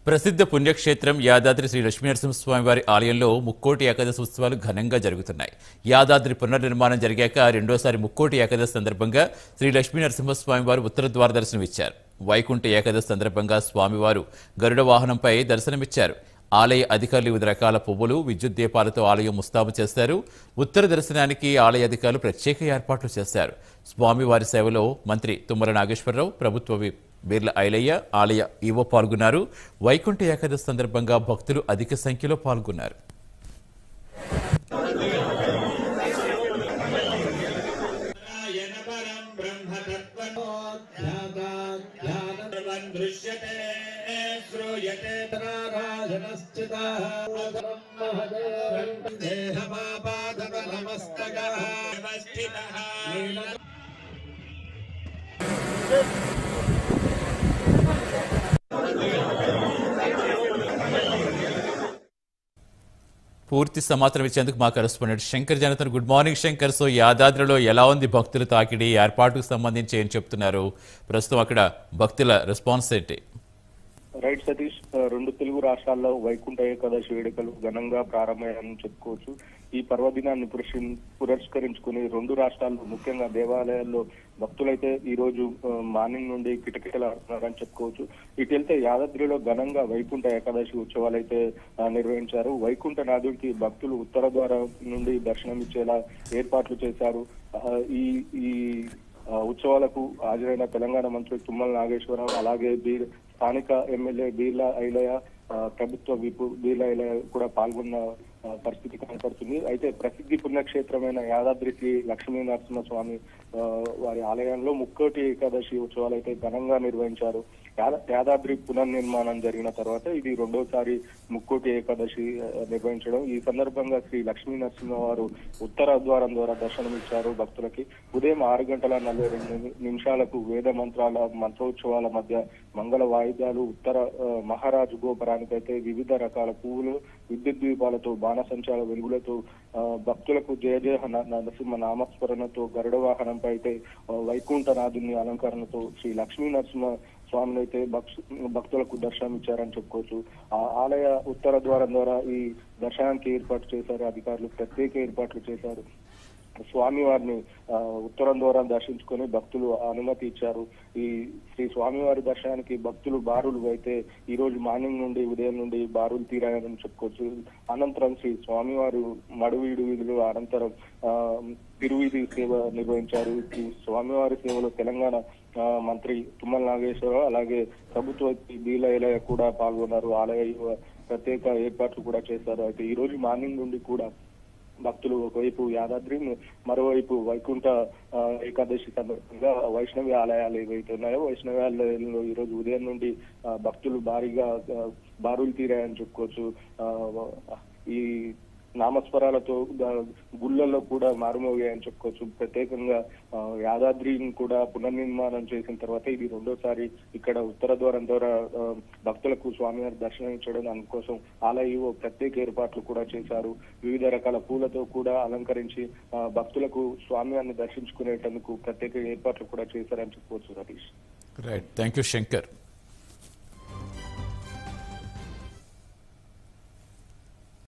ప్రసిద్ధ పుణ్యక్షేత్రం యాదాద్రి శ్రీ లక్ష్మీనరసింహస్వామి వారి ఆలయంలో ముక్కోటి ఏకాదశి ఉత్సవాలు ఘనంగా జరుగుతున్నాయి యాదాద్రి పునర్నిర్మాణం జరిగాక రెండోసారి ముక్కోటి ఏకాదశి సందర్భంగా శ్రీ లక్ష్మీనరసింహస్వామి వారు ఉత్తర ద్వార దర్శనమిచ్చారు వైకుంఠ ఏకాదశి సందర్భంగా స్వామివారు గరుడ వాహనంపై దర్శనమిచ్చారు ఆలయ అధికారులు వివిధ రకాల పువ్వులు విద్యుత్ దీపాలతో ఆలయం ముస్తాబు చేశారు ఉత్తర దర్శనానికి ఆలయ అధికారులు ప్రత్యేక ఏర్పాట్లు చేశారు స్వామివారి సేవలో మంత్రి తుమ్మల నాగేశ్వరరావు ప్రభుత్వ విప్ బీర్ల ఐలయ్య ఆలయ ఈవో పాల్గొన్నారు వైకుంఠ ఏకాదశి సందర్భంగా భక్తులు అధిక సంఖ్యలో పాల్గొన్నారు నారాయణ పరం బ్రహ్మ తత్వనోధ్యాతాధ్యానం దృశ్యతే శ్రూయతే నారాయణశ్చితః దేహమాపాదనమస్తకः వ్యవస్థితः పూర్తి సమాచారం ఇచ్చేందుకు మా కరెస్పాండెంట్ శంకర్ జనతన్ గుడ్ మార్నింగ్ శంకర్ సో యాదాద్రిలో ఎలా ఉంది భక్తుల తాకిడి ఏర్పాటుకు సంబంధించి ఏం చెప్తున్నారు ప్రస్తుతం అక్కడ భక్తుల రెస్పాన్స్ ఏంటి రైట్ సతీష్ ఆ, రెండు తెలుగు రాష్ట్రాల్లో వైకుంఠ ఏకాదశి వేడుకలు ఘనంగా ప్రారంభమయ్యాయని చెప్పుకోవచ్చు ఈ పర్వదినాన్ని పురస్కరి- పురస్కరించుకుని రెండు రాష్ట్రాల్లో ముఖ్యంగా దేవాలయాల్లో భక్తులైతే ఈ రోజు ఆ, మార్నింగ్ నుండి కిటకిటలాడుతున్నారని చెప్పుకోవచ్చు ఇటు వెళ్తే యాదాద్రిలో ఘనంగా వైకుంఠ ఏకాదశి ఉత్సవాలు అయితే ఆ, నిర్వహించారు వైకుంఠ నాథుడికి భక్తులు ఉత్తర ద్వారం నుండి దర్శనం ఇచ్చేలా ఏర్పాట్లు చేశారు ఆ, ఈ ఈ ఆ, ఉత్సవాలకు హాజరైన తెలంగాణ మంత్రి తుమ్మల నాగేశ్వరరావు అలాగే బీర్ స్థానిక ఎమ్మెల్యే బీర్ల ఐలయ్య ఆ, ప్రభుత్వ విపు బీర్ల ఐలయ్య కూడా పాల్గొన్న ఆ, పరిస్థితి కనపడుతుంది అయితే ప్రసిద్ధి పుణ్యక్షేత్రమైన యాదాద్రి శ్రీ లక్ష్మీ నరసింహస్వామి ఆ, వారి ఆలయంలో ముక్కోటి ఏకాదశి ఉత్సవాలు అయితే ఘనంగా నిర్వహించారు యాద- యాదాద్రి పునర్నిర్మాణం జరిగిన తర్వాత ఇది రెండోసారి ముక్కోటి ఏకాదశి ఆ, నిర్వహించడం ఈ సందర్భంగా శ్రీ లక్ష్మీ నరసింహ వారు ఉత్తర ద్వారం ద్వారా దర్శనం ఇచ్చారు భక్తులకి ఉదయం ఆరు గంటల నలభై రెండు నిమి- నిమిషాలకు వేద మంత్రాల మంత్రోత్సవాల మధ్య మంగళ వాయిద్యాలు ఉత్తర ఆ, మహారాజు గోపురానికైతే వివిధ రకాల పువ్వులు విద్యుత్ దీపాలతో బాణసంచాల వెలుగులతో ఆ, భక్తులకు జయ జయ న- నరసింహ నామస్మరణతో గరుడ వాహనంపై అయితే ఆ, వైకుంఠనాథుని అలంకరణతో శ్రీ లక్ష్మీ నరసింహ స్వామిని అయితే భక్తు భక్తులకు దర్శనం ఇచ్చారని చెప్పుకోవచ్చు ఆ ఆలయ ఉత్తర ద్వారం ద్వారా ఈ దర్శనానికి ఏర్పాటు చేశారు అధికారులు ప్రత్యేక ఏర్పాట్లు చేశారు స్వామి వారిని ఆ, ఉత్తరం ద్వారా దర్శించుకొని భక్తులు అనుమతి ఇచ్చారు ఈ శ్రీ స్వామివారి దర్శనానికి భక్తులు బారులు అయితే ఈ రోజు మార్నింగ్ నుండి ఉదయం నుండి బారులు తీరాయని చెప్పుకోవచ్చు అనంతరం శ్రీ స్వామివారు మడువీడు వీధులు అనంతరం ఆ, తిరువీధి సేవ నిర్వహించారు ఈ స్వామివారి సేవలో తెలంగాణ ఆ, మంత్రి తుమ్మల నాగేశ్వరరావు అలాగే ప్రభుత్వ బీల కూడా పాల్గొన్నారు ఆలయ ప్రత్యేక ఏర్పాట్లు కూడా చేశారు అయితే ఈ రోజు మార్నింగ్ నుండి కూడా భక్తులు ఒకవైపు యాదాద్రి మరోవైపు వైకుంఠ ఆ, ఏకాదశి సందర్భంగా వైష్ణవి ఆలయాలు ఏవైతే ఉన్నాయో వైష్ణవి ఆలయాల్లో ఈ రోజు ఉదయం నుండి ఆ, భక్తులు భారీగా ఆ, బారులు తీరాయని చెప్పుకోవచ్చు ఆ, ఈ నామస్వరాలతో గా- గుళ్ళల్లో కూడా మారుమోగాయని చెప్పుకోవచ్చు ప్రత్యేకంగా ఆ, యాదాద్రిని కూడా పునర్నిర్మాణం చేసిన తర్వాత ఇది రెండోసారి ఇక్కడ ఉత్తర ద్వారం ద్వారా ఆ, భక్తులకు స్వామివారి దర్శనం ఇచ్చడం అందుకోసం ఆలయ ప్రత్యేక ఏర్పాట్లు కూడా చేశారు వివిధ రకాల పూలతో కూడా అలంకరించి ఆ, భక్తులకు స్వామివారిని దర్శించుకునేటందుకు ప్రత్యేక ఏర్పాట్లు కూడా చేశారని చెప్పుకోవచ్చు Satish right thank you Shankar